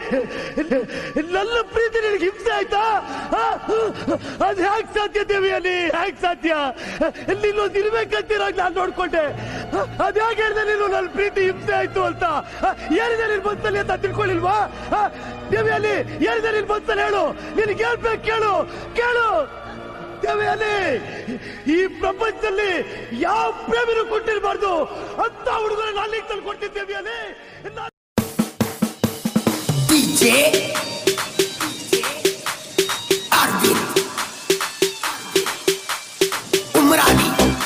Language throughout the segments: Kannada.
ನನ್ನ ಪ್ರೀತಿ ನಿನಗೆ ಹಿಂಸೆ ಆಯ್ತಾ ಆ? ಅದ್ ಹ್ಯಾಕ್ ಸಾಧ್ಯ ದೇವಿಯಲ್ಲಿ ಹ್ಯಾಕ್ ಸಾಧ್ಯ ನೀನೊಂದು ಇರ್ಬೇಕಂತಿರಾಗ ನಾನು ನೋಡ್ಕೊಂಡೆ ಅದ್ ಹೇಗೆ ಹೇಳ್ದೆ ನೀನು ನನ್ನ ಪ್ರೀತಿ ಹಿಂಸೆ ಆಯ್ತು ಅಂತ ಏನಿದೆ ನಿನ್ ಬಸ್ಸಲ್ಲಿ ಅಂತ ತಿಳ್ಕೊಳ್ಳಿಲ್ವಾ ಆ? ದೇವಿಯಲ್ಲಿ ಏನಿದೆ ನಿನ್ ಬಸ್ಸಲ್ಲಿ ಹೇಳು ನಿನಗೆ ಹೇಳ್ಬೇಕು ಕೇಳು ಕೇಳು ದೇವಿಯಲ್ಲಿ ಈ ಪ್ರಪಂಚದಲ್ಲಿ ಯಾವ ಪ್ರೇಮಿನೂ ಕೊಟ್ಟಿರಬಾರ್ದು ಅಂತ ಹುಡುಗರ ನಾಲಿಗೆ ತಂದು ಕೊಟ್ಟಿದ್ದೇವಿಯಲ್ಲಿ DJ Arvin Umrani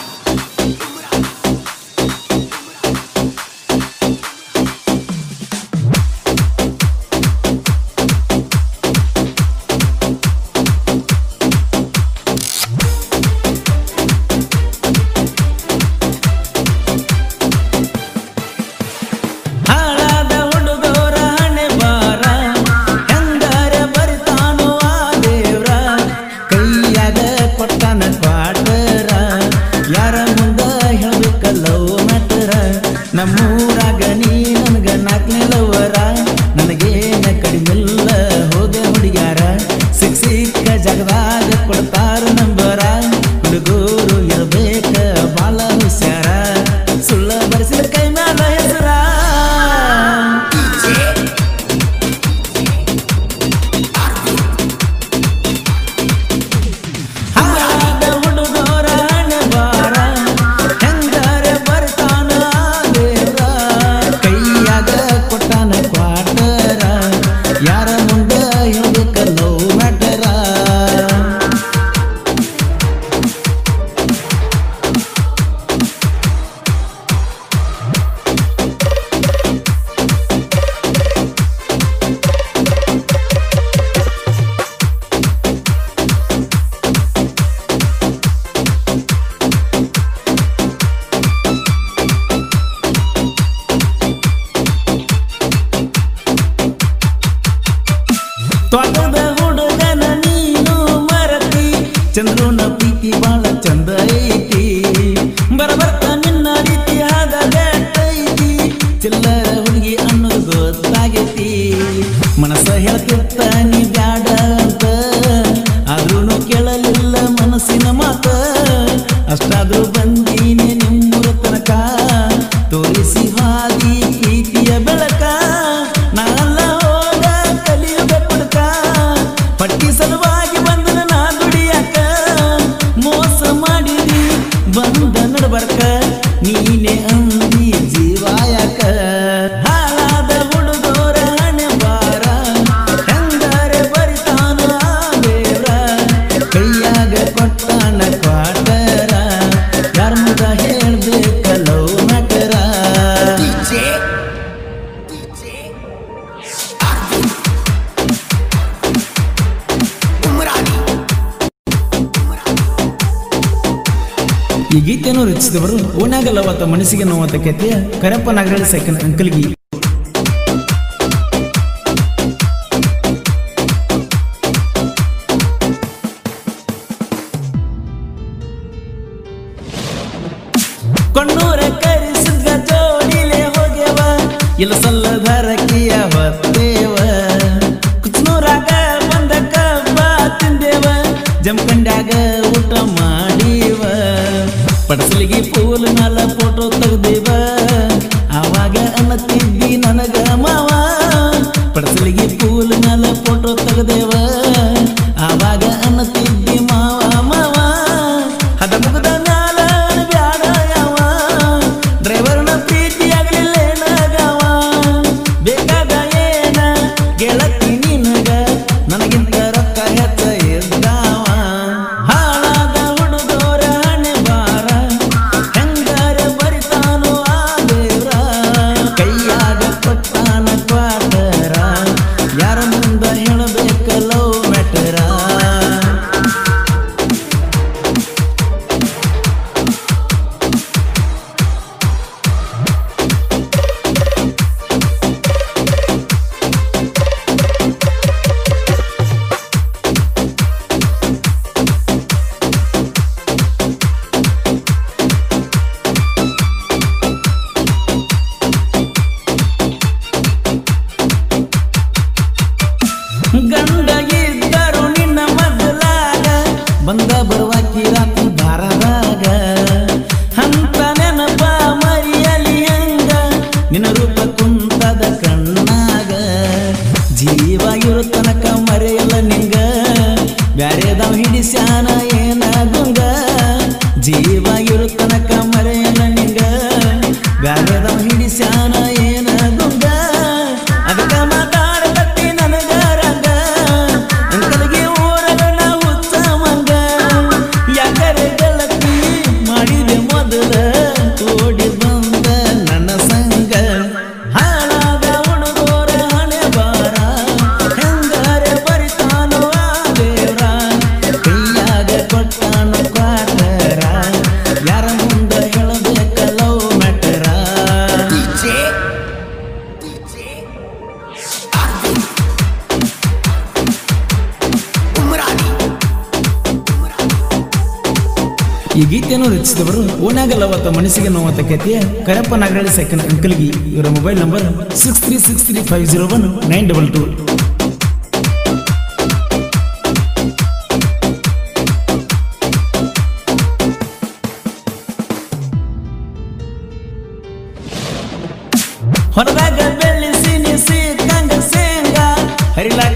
ಹಾಳಾದ ಹುಡುಗರ ಹಣೆ ಬಾರ ಹೆಂಗಾರ ಬರಿತಾನೋ ಆ ದೇವ್ರ ಕೈಯಾಗ ಕೊಟ್ಟಾನ ಕ್ವಾಟರ ಯಾರ ಮುಂದ ಹೇಳ್ಬೇಕಲ್ಲೋ ನಟರ ನಮ್ಮೂರಾಗ ನೀ ನನ್ಗ ನಾಲ್ಕನೇ ಲವರ ನನಗೇನ ಕಡಿಮಿಲ್ಲ ಹೋಗ ಹುಡುಗ್ಯಾರ ಸಿಕ್ ಸಿಕ್ಕ ಜಗದಾಗ ಕೊಡ್ತಾರ ನಂಬರ ಹುಡುಗರು ಇರ್ಬೇಕ ಬಾಳ ಹುಷಾರ ಸುಳ್ಳ ಬರೆಸಿದ ಕೈ ಮ್ಯಾಲ ಹೆಸರ DJ ಹಾಳಾದ ಹುಡುಗರ ಹಣೆ ಬಾರ ಹೆಂಗಾರ ಬರ್ತಾನ ಆ ದೇವ್ರ ಕೈಯಾಗ ಕೊಟ್ಟಾನ ಕ್ವಾಟರ ಯಾರ ಮುಂದ ಹೇಳ್ಬೇಕಲ್ಲೋ ಮ್ಯಾಟರ ತ್ವಟದ ಹುಡುಗನ ನೀನು ಮರತಿ ಚಂದ್ರನ ಪ್ರೀತಿ ಬಾಳ ಚಂದ ಐತಿ ಬರಬರ್ತ ನಿನ್ನ ರೀತಿ ಆದ ಐತಿ ಚಿಲ್ಲರ ಹುಡುಗಿ ಅನ್ನೋದು ಗೊತ್ತಾಗೈತಿ ಮನಸ್ಸ ಹೇಳ್ತಿರ್ತ ನೀ ಬ್ಯಾಡ ಅಂತ ಆದ್ರೂ ಕೇಳಲಿಲ್ಲ ಮನಸ್ಸಿನ ಮಾತ ಅಷ್ಟಾದ್ರೂ ಬಂದೀನಿ ನಿಮ್ಮೂರ ತನಕ ತೋರಿಸಿ ಹಾದಿ ಪ್ರೀತಿಯ ಬೆಳಕ ನಾಲ್ಲ ಹೋಗ ಕಲಿಯುಗ ಪುಡ್ಕ ಪಟ್ಟಿ ಸಲುವಾಗಿ ಬಂದನ ನಾ ದುಡಿಯಾಕ ಮೋಸ ಮಾಡಿದಿ ಬಂದ ನಡ್ಬರ್ಕ ನೀನೆ ಅಂದಿ ಜೀವಾಯಕ ಹಾಳಾದ ಹುಡುಗೋರ ಹಣೆ ಬಾರ ಹೆಂಗಾರೆ ಬರಿತಾನ ಆ ದೇವ್ರ ಕೈಯಾಗ ಕೊಟ್ಟಾನ ಕ್ವಾಟರ ಯಾರ ಮುಗ ಹೇಳ್ಬೇಕಲ್ಲೋ ನಟರ DJ DJ Arvin Umrani ಈ ಗೀತೆಯನ್ನು ರಚಿಸಿದವರು ಓನಾಗಲ್ಲವತ್ತ ಮನಸ್ಸಿಗೆ ನೋವತ್ತ ಕೆತ್ತೆಯ ಕರಪ್ಪ ನಾಗರಳ್ಳಿ ಸೆಕೆಂಡ್ ಅಂಕಲ್ಗಿ ಕೊಂಡೂರ ಕರಿಸಿದ ಜೋಡಿಲೆ ಹೋಗ್ಯವ ಇಲ್ಲ ಸಲ್ಲದ ರಕಿಯ ಹೊತ್ತೇವ ಕುಚ್ನೂರಾಗ ಬಂದ ಕಬ್ಬ ತಿಂದೇವ ಜಮಖಂಡ್ಯಾಗ ಊಟ ಮಾಡೀವ ಪಡಸಲಿಗೆ ಪೂಲ್ ಮ್ಯಾಲ ಫೋಟೋ ತೆಗ್ದೇವ ಆವಾಗ ಅನ್ನತ್ತಿದ್ದಿ ನನಗ ಮಾವ ಪಡಸಲಿಗೆ ಪೂಲ್ ಮ್ಯಾಲ ಫೋಟೋ ತೆಗ್ದೇವ ಆವಾಗ ಅನ್ನತ್ತಿದ್ದಿ ಮಾವ ಮಾವ ಹದ ಮುಗದ ಮ್ಯಾಲ ಬ್ಯಾಡ ಯಾವ ಡ್ರೈವರ್ನ ಪ್ರೀತಿ ಆಗ್ಲಿಲ್ಲ ಏನಾಗವ ಬೇಕಾದ ಏನ ಗೆಳತಿ ನಿನಗ ನನಗಿಂತ ರೊಕ್ಕ ಹೆಚ್ಚ ಇದ್ದಾವ ಬೆಳಕಾದ ಕಣ್ಣಾಗ ಜೀವ ಇರು ತನಕ ಮರೆಯಲ್ಲ ನಿಂಗ ಬ್ಯಾರೆದವ್ ಹಿಡಿಸ್ಯಾನ ಏನ ಗುಂಗ ಜೀವ ಇರು ತನಕ ಮರೆಯಲ್ಲ ನಿಂಗ ಬ್ಯಾರೆದವ್ ಹಿಡಿಸ್ಯಾನ ಏನ ಗುಂಗ ಅದಕ್ಕ ಮಾತಾಡಕತ್ತಿ ನನಗಾರಂಗ ಅಂಕಲ್ಗೆ ಊರಗ ನಾವು ಮಂಗ ಯಾಕರೆ ಗೆಳತಿ ಮಾಡಿದೆ ಮೊದಲ ಓಡಿ ಬಂದ ನನ್ನ ಸಂಗ ಹಾಳಾದ ಹುಡುಗೋರ ಹಣೆ ಬಾರ ಹೆಂಗಾರೆ ಬರಿತಾನೋ ಆ ದೇವ್ರ ಕೈಯಾಗ ಕೊಟ್ಟಾನು ಕ್ವಾಟರ ಯಾರ ಮುಂದ ಹೇಳಬೇಕಲ್ಲೋ ಮೆಟರ DJ DJ Arvin Umrani ಈ ಗೀತೆಯನ್ನು ರಚಿಸಿದವರು ಓನಾಗಲ್ಲವತ್ತ ಮನಸ್ಸಿಗೆ ನೋವತ್ತ ಕಥೆಯ ಕರಪ್ಪ ನಾಗರಳ್ಳಿ ಸೆಕೆಂಡ್ ಅಂಕಲ್ಗಿ ಇವರ mobile number six three six three five zero one nine double two ಹೊರದಾಗ ಬೆಳ್ಳಿಸಿ ನಿಸಿ ಕಂಗ ಸೇಂಗ ಹರಿಲಾಗ